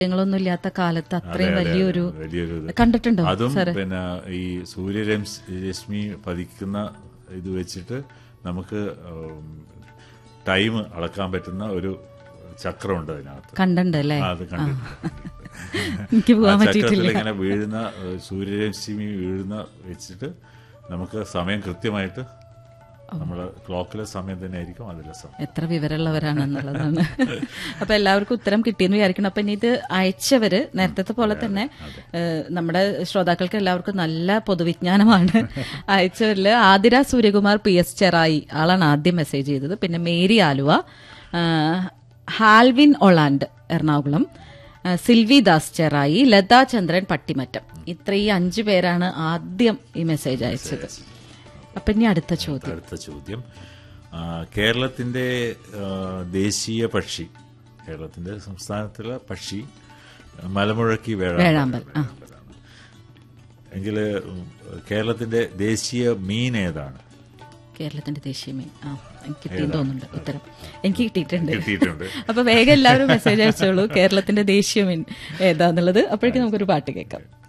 ങ്ങളൊന്നും ഇല്ലാത്ത കാലത്ത് അത്രയും അതെ, അതെ, വലിയൊരു വലിയൊരു ഇത്. കണ്ടിട്ടുണ്ടോ അതും സാറ് പിന്നെ ഈ സൂര്യരംസ് രശ്മി പതിക്കുന്ന ഇത് വെച്ചിട്ട് നമുക്ക് ടൈം അളക്കാൻ പറ്റുന്ന ഒരു ചക്രമുണ്ട് അതിനകത്ത് കണ്ടുണ്ട് അല്ലേ ആ, അത് കണ്ടിട്ടുണ്ട് എനിക്ക് പോകാൻ ആ ചക്രത്തിൽ പറ്റിയിട്ടില്ല ഇങ്ങനെ വീഴുന്ന ഏഹ്, സൂര്യരശ്മി വീഴുന്ന വെച്ചിട്ട് നമുക്ക് സമയം കൃത്യമായിട്ട് നമ്മുടെ ക്ലോക്കിലെ സമയം തന്നെ ആയിരിക്കും അതിലെ സമയം എത്ര വിവരമുള്ളവരാണെന്നുള്ളതാണ് അപ്പൊ എല്ലാവർക്കും ഉത്തരം കിട്ടിയെന്ന് വിചാരിക്കണം അപ്പൊ ഇനി ഇത് അയച്ചവര് നേരത്തെ പോലെ തന്നെ ഏഹ്, നമ്മുടെ ശ്രോതാക്കൾക്ക് എല്ലാവർക്കും നല്ല പൊതുവിജ്ഞാനമാണ് അയച്ചവരില് ആതിര സൂര്യകുമാർ പി എസ് ചെറായി ആളാണ് ആദ്യം മെസ്സേജ് ചെയ്തത് പിന്നെ മേരി ആലുവ ആഹ്, ഹാൽവിൻ ഒളാൻഡ് എറണാകുളം ആഹ്, സിൽവി ദാസ് ചെറായി ലതാ ചന്ദ്രൻ പട്ടിമറ്റം ഇത്ര ഈ അഞ്ചു പേരാണ് ആദ്യം ഈ മെസ്സേജ് അയച്ചത് അപ്പൊ ഇനി അടുത്ത ചോദ്യം അടുത്ത ചോദ്യം ആ, കേരളത്തിന്റെ ആ, ദേശീയ പക്ഷി കേരളത്തിന്റെ സംസ്ഥാനത്തിലെ പക്ഷി മലമുഴക്കി വേഴാമ്പൽ വേഴാമ്പൽ ആ എങ്കിൽ കേരളത്തിന്റെ ദേശീയ മീൻ ഏതാണ് കേരളത്തിന്റെ ദേശീയ മീൻ ആ എനിക്ക് കിട്ടിയെന്ന് തോന്നുന്നുണ്ട് ഉത്തരം എനിക്ക് കിട്ടിയിട്ടുണ്ട് കിട്ടിയിട്ടുണ്ട് അപ്പൊ വേഗം എല്ലാവരും മെസ്സേജ് അയച്ചോളൂ കേരളത്തിന്റെ ദേശീയ മീൻ ഏതാന്നുള്ളത് അപ്പോഴേക്കും നമുക്കൊരു പാട്ട് കേൾക്കാം